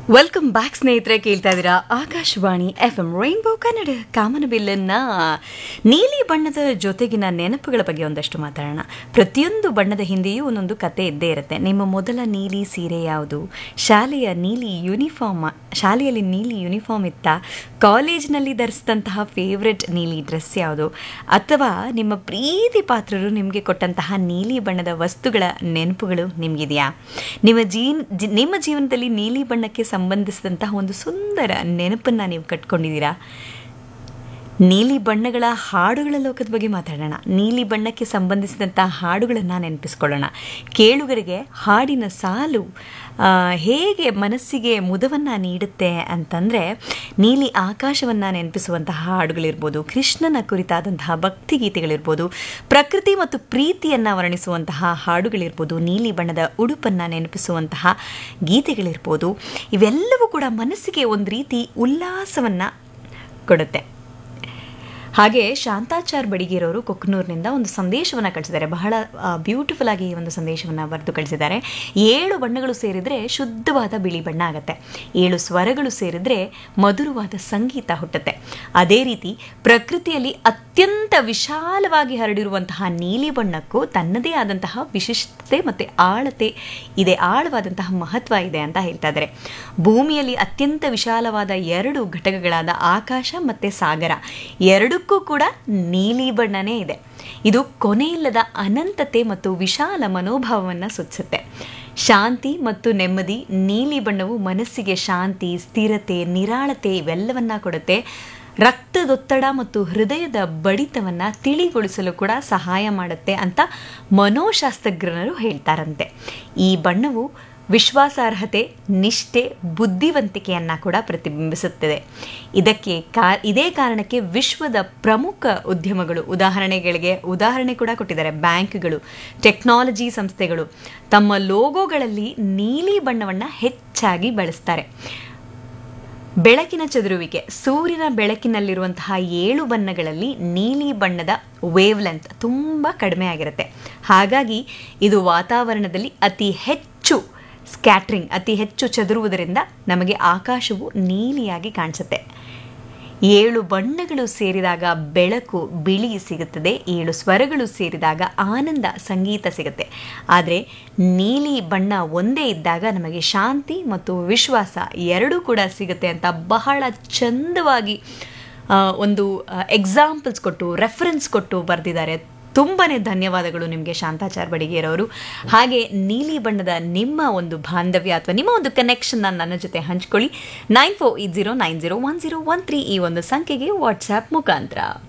welcome back ಸ್ನೇಹಿತರೆ ಕೇಳ್ತಾ ಇದ್ದೀರಾ Akashvani F M rainbow Kannada ಕಾಮನಬಿಲ್ಲನ್ನ ನೀಲಿ ಬಣ್ಣದ ಜೊತೆಗಿನ ನೆನಪುಗಳ ಬಗ್ಗೆ ಒಂದಷ್ಟು ಮಾತಾಡೋಣ ಪ್ರತಿಯೊಂದು ಬಣ್ಣದ ಹಿಂದೆಯೂ ಒಂದೊಂದು ಕತೆ ಇದ್ದೇ ಇರುತ್ತೆ ನಿಮ್ಮ ಮೊದಲ ನೀಲಿ ಸೀರೆ ಯಾವುದು ಶಾಲೆಯ ನೀಲಿ ಯೂನಿಫಾರ್ಮ್ ಶಾಲೆಯಲ್ಲಿ ನೀಲಿ ಯೂನಿಫಾರ್ಮ್ ಇತ್ತ ಕಾಲೇಜ್ನಲ್ಲಿ ಧರಿಸಿದಂತಹ ಫೇವ್ರೆಟ್ ನೀಲಿ ಡ್ರೆಸ್ ಯಾವುದು ಅಥವಾ ನಿಮ್ಮ ಪ್ರೀತಿ ಪಾತ್ರರು ನಿಮಗೆ ಕೊಟ್ಟಂತಹ ನೀಲಿ ಬಣ್ಣದ ವಸ್ತುಗಳ ನೆನಪುಗಳು ನಿಮಗಿದೆಯಾ ನಿಮ್ಮ ಜೀನ್ ಜಿ- ನಿಮ್ಮ ಜೀವನದಲ್ಲಿ ನೀಲಿ ಬಣ್ಣಕ್ಕೆ ಸಂಬಂಧಿಸಿದಂತಹ ಒಂದು ಸುಂದರ ನೆನಪನ್ನು ನೀವು ಕಟ್ಕೊಂಡಿದ್ದೀರಾ ನೀಲಿ ಬಣ್ಣಗಳ ಹಾಡುಗಳ ಲೋಕದ ಬಗ್ಗೆ ಮಾತಾಡೋಣ ನೀಲಿ ಬಣ್ಣಕ್ಕೆ ಸಂಬಂಧಿಸಿದಂತಹ ಹಾಡುಗಳನ್ನು ನೆನಪಿಸ್ಕೊಳ್ಳೋಣ ಕೇಳುಗರಿಗೆ ಹಾಡಿನ ಸಾಲು ಆ, ಹೇಗೆ ಮನಸ್ಸಿಗೆ ಮುದವನ್ನು ನೀಡುತ್ತೆ ಅಂತಂದರೆ ನೀಲಿ ಆಕಾಶವನ್ನು ನೆನಪಿಸುವಂತಹ ಹಾಡುಗಳಿರ್ಬೋದು ಕೃಷ್ಣನ ಕುರಿತಾದಂತಹ ಭಕ್ತಿಗೀತೆಗಳಿರ್ಬೋದು ಪ್ರಕೃತಿ ಮತ್ತು ಪ್ರೀತಿಯನ್ನು ವರ್ಣಿಸುವಂತಹ ಹಾಡುಗಳಿರ್ಬೋದು ನೀಲಿ ಬಣ್ಣದ ಉಡುಪನ್ನು ನೆನಪಿಸುವಂತಹ ಗೀತೆಗಳಿರ್ಬೋದು ಇವೆಲ್ಲವೂ ಕೂಡ ಮನಸ್ಸಿಗೆ ಒಂದು ರೀತಿ ಉಲ್ಲಾಸವನ್ನು ಕೊಡುತ್ತೆ ಹಾಗೆ ಶಾಂತಾಚಾರ್ ಬಡಿಗೇರವರು ಕೊಕ್ಕನೂರಿನಿಂದ ಒಂದು ಸಂದೇಶವನ್ನು ಕಳಿಸಿದ್ದಾರೆ ಬಹಳ ಬ್ಯೂಟಿಫುಲ್ ಆಗಿ ಈ ಒಂದು ಸಂದೇಶವನ್ನು ಬರೆದು ಕಳಿಸಿದ್ದಾರೆ ಏಳು ಬಣ್ಣಗಳು ಸೇರಿದರೆ ಶುದ್ಧವಾದ ಬಿಳಿ ಬಣ್ಣ ಆಗುತ್ತೆ ಏಳು ಸ್ವರಗಳು ಸೇರಿದರೆ ಮಧುರವಾದ ಸಂಗೀತ ಹುಟ್ಟುತ್ತೆ ಅದೇ ರೀತಿ ಪ್ರಕೃತಿಯಲ್ಲಿ ಅತ್ಯಂತ ವಿಶಾಲವಾಗಿ ಹರಡಿರುವಂತಹ ನೀಲಿ ಬಣ್ಣಕ್ಕೂ ತನ್ನದೇ ಆದಂತಹ ವಿಶಿಷ್ಟತೆ ಮತ್ತು ಆಳತೆ ಇದೆ ಆಳವಾದಂತಹ ಮಹತ್ವ ಇದೆ ಅಂತ ಹೇಳ್ತಾ ಇದ್ದಾರೆ ಭೂಮಿಯಲ್ಲಿ ಅತ್ಯಂತ ವಿಶಾಲವಾದ ಎರಡು ಘಟಕಗಳಾದ ಆಕಾಶ ಮತ್ತು ಸಾಗರ ಎರಡಕ್ಕೂ ಕೂಡ ನೀಲಿ ಬಣ್ಣನೇ ಇದೆ ಇದು ಕೊನೆಯಿಲ್ಲದ ಅನಂತತೆ ಮತ್ತು ವಿಶಾಲ ಮನೋಭಾವವನ್ನು ಸೂಚಿಸುತ್ತೆ ಶಾಂತಿ ಮತ್ತು ನೆಮ್ಮದಿ ನೀಲಿ ಬಣ್ಣವು ಮನಸ್ಸಿಗೆ ಶಾಂತಿ ಸ್ಥಿರತೆ ನಿರಾಳತೆ ಇವೆಲ್ಲವನ್ನ ಕೊಡುತ್ತೆ ರಕ್ತದೊತ್ತಡ ಮತ್ತು ಹೃದಯದ ಬಡಿತವನ್ನು ತಿಳಿಗೊಳಿಸಲು ಕೂಡ ಸಹಾಯ ಮಾಡುತ್ತೆ ಅಂತ ಮನೋಶಾಸ್ತ್ರಜ್ಞರು ಹೇಳ್ತಾರಂತೆ ಈ ಬಣ್ಣವು ವಿಶ್ವಾಸಾರ್ಹತೆ ನಿಷ್ಠೆ ಬುದ್ಧಿವಂತಿಕೆಯನ್ನು ಕೂಡ ಪ್ರತಿಬಿಂಬಿಸುತ್ತದೆ ಇದಕ್ಕೆ ಕಾ ಇದೇ ಕಾರಣಕ್ಕೆ ವಿಶ್ವದ ಪ್ರಮುಖ ಉದ್ಯಮಗಳು ಉದಾಹರಣೆಗಳಿಗೆ ಉದಾಹರಣೆ ಕೂಡ ಕೊಟ್ಟಿದ್ದಾರೆ ಬ್ಯಾಂಕ್ಗಳು ಟೆಕ್ನಾಲಜಿ ಸಂಸ್ಥೆಗಳು ತಮ್ಮ ಲೋಗೋಗಳಲ್ಲಿ ನೀಲಿ ಬಣ್ಣವನ್ನು ಹೆಚ್ಚಾಗಿ ಬಳಸ್ತಾರೆ ಬೆಳಕಿನ ಚದುರುವಿಕೆ ಸೂರ್ಯನ ಬೆಳಕಿನಲ್ಲಿರುವಂತಹ ಏಳು ಬಣ್ಣಗಳಲ್ಲಿ ನೀಲಿ ಬಣ್ಣದ ವೇವ್ ಲೆಂತ್ ತುಂಬ ಕಡಿಮೆ ಆಗಿರುತ್ತೆ ಹಾಗಾಗಿ ಇದು ವಾತಾವರಣದಲ್ಲಿ ಅತಿ ಹೆಚ್ಚು ಸ್ಕ್ಯಾಟ್ರಿಂಗ್ ಅತಿ ಹೆಚ್ಚು ಚದುರುವುದರಿಂದ ನಮಗೆ ಆಕಾಶವು ನೀಲಿಯಾಗಿ ಕಾಣಿಸುತ್ತೆ ಏಳು ಬಣ್ಣಗಳು ಸೇರಿದಾಗ ಬೆಳಕು ಬಿಳಿ ಸಿಗುತ್ತದೆ ಏಳು ಸ್ವರಗಳು ಸೇರಿದಾಗ ಆನಂದ ಸಂಗೀತ ಸಿಗುತ್ತೆ ಆದರೆ ನೀಲಿ ಬಣ್ಣ ಒಂದೇ ಇದ್ದಾಗ ನಮಗೆ ಶಾಂತಿ ಮತ್ತು ವಿಶ್ವಾಸ ಎರಡೂ ಕೂಡ ಸಿಗುತ್ತೆ ಅಂತ ಬಹಳ ಚಂದವಾಗಿ ಆ, ಒಂದು ಎಕ್ಸಾಂಪಲ್ಸ್ ಕೊಟ್ಟು ರೆಫರೆನ್ಸ್ ಕೊಟ್ಟು ಬರೆದಿದ್ದಾರೆ ತುಂಬಾ ಧನ್ಯವಾದಗಳು ನಿಮಗೆ ಶಾಂತಾಚಾರ್ ಬಡಿಗೇರವರು ಹಾಗೆ ನೀಲಿ ಬಣ್ಣದ ನಿಮ್ಮ ಒಂದು ಬಾಂಧವ್ಯ ಅಥವಾ ನಿಮ್ಮ ಒಂದು ಕನೆಕ್ಷನ್ನ ನನ್ನ ಜೊತೆ ಹಂಚ್ಕೊಳ್ಳಿ nine four eight zero nine zero one zero one three ಈ ಒಂದು ಸಂಖ್ಯೆಗೆ ವಾಟ್ಸ್ಆ್ಯಪ್ ಮುಖಾಂತರ